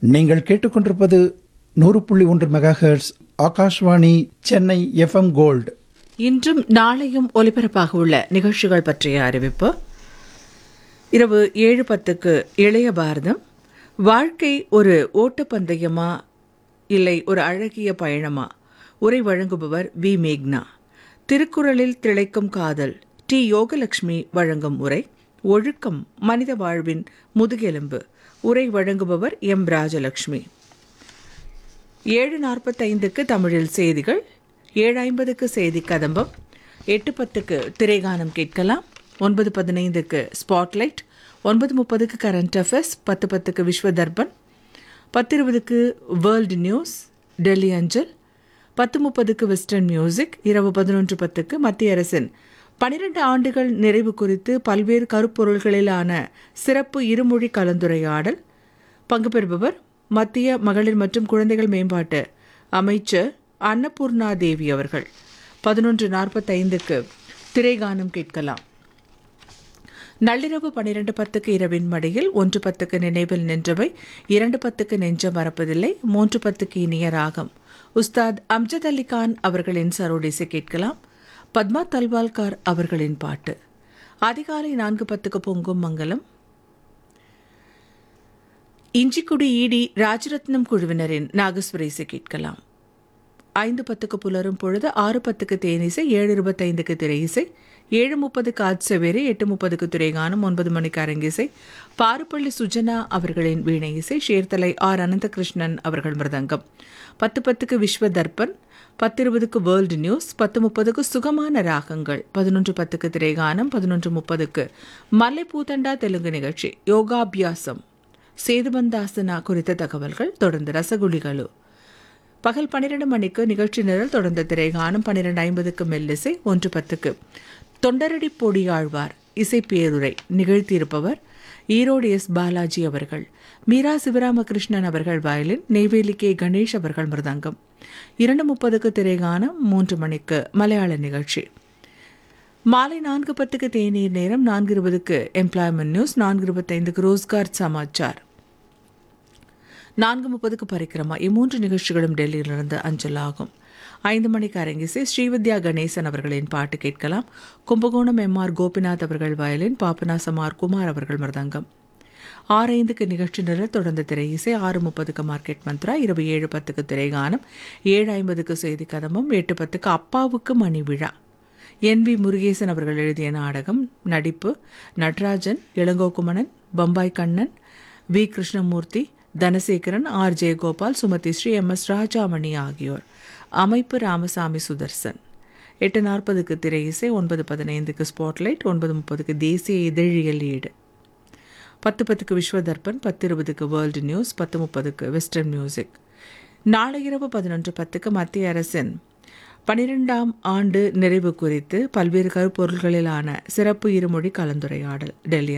நீங்கள் கேட்டுக்கொண்டிருப்பது நூறு புள்ளி ஒன்று megahertz Akashvani Chennai FM gold இன்றும் நாளையும் ஒலிபரப்பாக உள்ள நிகழ்ச்சிகள் பற்றிய அறிவிப்பு இரவு ஏழு பத்துக்கு இளைய பாரதம் வாழ்க்கை ஒரு ஓட்டப்பந்தயமா இல்லை ஒரு அழகிய பயணமா உரை வழங்குபவர் வி மேக்னா திருக்குறளில் திளைக்கும் காதல் டி யோகலட்சுமி வழங்கும் உரை ஒழுக்கம் மனித வாழ்வின் முதுகெலும்பு உரை வழங்குபவர் எம் ராஜலட்சுமி ஏழு நாற்பத்தைந்துக்கு தமிழில் செய்திகள் ஏழு ஐம்பதுக்கு செய்தி கதம்பம் எட்டு பத்துக்கு திரைகானம் கேட்கலாம் ஒன்பது பதினைந்துக்கு ஸ்பாட்லைட் ஒன்பது முப்பதுக்கு கரண்ட் அஃபேர்ஸ் பத்து பத்துக்கு விஸ்வ தர்பன் பத்து இருபதுக்கு வேர்ல்டு நியூஸ் டெல்லி அஞ்சல் பத்து முப்பதுக்கு வெஸ்டர்ன் மியூசிக் இரவு பதினொன்று பத்துக்கு மத்திய அரசின் பனிரெண்டு ஆண்டுகள் நிறைவு குறித்து பல்வேறு கருப்பொருள்களிலான சிறப்பு இருமொழி கலந்துரையாடல் பங்கு பெறுபவர் மத்திய மகளிர் மற்றும் குழந்தைகள் மேம்பாட்டு அமைச்சர் அன்னபூர்ணா தேவி அவர்கள் பதினொன்று நாற்பத்தைந்துக்கு திரைகானம் கேட்கலாம் நள்ளிரவு பன்னிரண்டு பத்துக்கு இரவின் மடியில் ஒன்று பத்துக்கு நினைவில் நின்றவை இரண்டு பத்துக்கு நெஞ்சம் மறப்பதில்லை மூன்று பத்துக்கு இனிய ராகம் உஸ்தாத் அம்ஜத் அலி கான் அவர்களின் சரோடிசை கேட்கலாம் பத்மா தல்வால்கார் அவர்களின் பாட்டு அதிகாலை நான்கு பத்துக்கு பொங்கும் மங்கலம் இஞ்சிக்குடி ஈடி ராஜரத்னம் குழுவினரின் நாகஸ்வரேசை கேட்கலாம் ஐந்து பத்துக்கு புலரும் பொழுது ஆறு பத்துக்கு தேனிசை ஏழு இருபத்தைந்துக்கு திரை இசை ஏழு முப்பதுக்கு ஆட்சவேரி எட்டு முப்பதுக்கு துறைகானம் ஒன்பது மணிக்கு அரங்கிசை பாருப்பள்ளி சுஜனா அவர்களின் வீணை இசை ஷேர்தலை ஆர் அனந்தகிருஷ்ணன் அவர்கள் மிருதங்கம் பத்து பத்துக்கு விஸ்வ தர்ப்பன் பத்து இருபதுக்கு வேர்ல்டு நியூஸ் பத்து முப்பதுக்கு சுகமான ராகங்கள் பதினொன்று பத்துக்கு திரைகானம் பதினொன்று முப்பதுக்கு மல்லை பூத்தண்டா தெலுங்கு நிகழ்ச்சி யோகாபியாசம் சேதுபந்தாசனா குறித்த தகவல்கள் தொடர்ந்து ரசகுலிகளு பகல் பன்னிரண்டு மணிக்கு நிகழ்ச்சி நிரல் தொடர்ந்த திரைகானம் பன்னிரண்டு ஐம்பதுக்கு மெல்லிசை ஒன்று பத்துக்கு தொண்டரடி பொடியாழ்வார் இசை பேருரை நிகழ்த்தியிருப்பவர் ஈரோடு எஸ் பாலாஜி அவர்கள் மீரா சிவராமகிருஷ்ணன் அவர்கள் வயலின் நெய்வேலி கே கணேஷ் அவர்கள் மிருதங்கம் இரண்டு முப்பதுக்கு திரைகானம் மூன்று மணிக்கு மலையாள நிகழ்ச்சி மாலை நான்கு பத்துக்கு தேநீர் நேரம் நான்கு இருபதுக்கு எம்ப்ளாய்மெண்ட் நியூஸ் நான்கு இருபத்தைந்துக்கு ரோஸ்கார் சமாச்சார் நான்கு முப்பதுக்கு பரிக்கிரமா இம்மூன்று நிகழ்ச்சிகளும் டெல்லியிலிருந்து அஞ்சலாகும் ஐந்து மணிக்கு அரங்கிசை ஸ்ரீவித்யா கணேசன் அவர்களின் பாட்டு கேட்கலாம் கும்பகோணம் எம் ஆர் கோபிநாத் அவர்கள் வயலின் பாபநாசம் ஆர் குமார் அவர்கள் மிருதங்கம் ஆறு ஐந்துக்கு நிகழ்ச்சி நிரல் தொடர்ந்த திரை இசை ஆறு முப்பதுக்கு மார்க்கெட் மந்த்ரா இரவு ஏழு பத்துக்கு திரைகானம் ஏழு ஐம்பதுக்கு செய்தி கதம்பம் எட்டு பத்துக்கு அப்பாவுக்கு மணி விழா என் வி முருகேசன் அவர்கள் எழுதிய நாடகம் நடிப்பு Natarajan Ilangokumanan Bombay Kannan V Krishnamurthy Dhanasekaran R Jayagopal Sumathi Sri M S Rajamani ஆகியோர் அமைப்பு ராமசாமி சுதர்சன் எட்டு நாற்பதுக்கு திரை இசை ஒன்பது பதினைந்துக்கு ஸ்பாட்லைட் ஒன்பது முப்பதுக்கு தேசிய இதழியல் ஈடு பத்து பத்துக்கு விஸ்வ தர்ப்பன் பத்து இருபதுக்கு வேர்ல்டு நியூஸ் பத்து முப்பதுக்கு வெஸ்டர்ன் மியூசிக் நாளை இரவு பதினொன்று பத்துக்கு மத்திய அரசின் பனிரெண்டாம் ஆண்டு நிறைவு குறித்து பல்வேறு கருப்பொருள்களிலான சிறப்பு இருமொழி கலந்துரையாடல் டெல்லி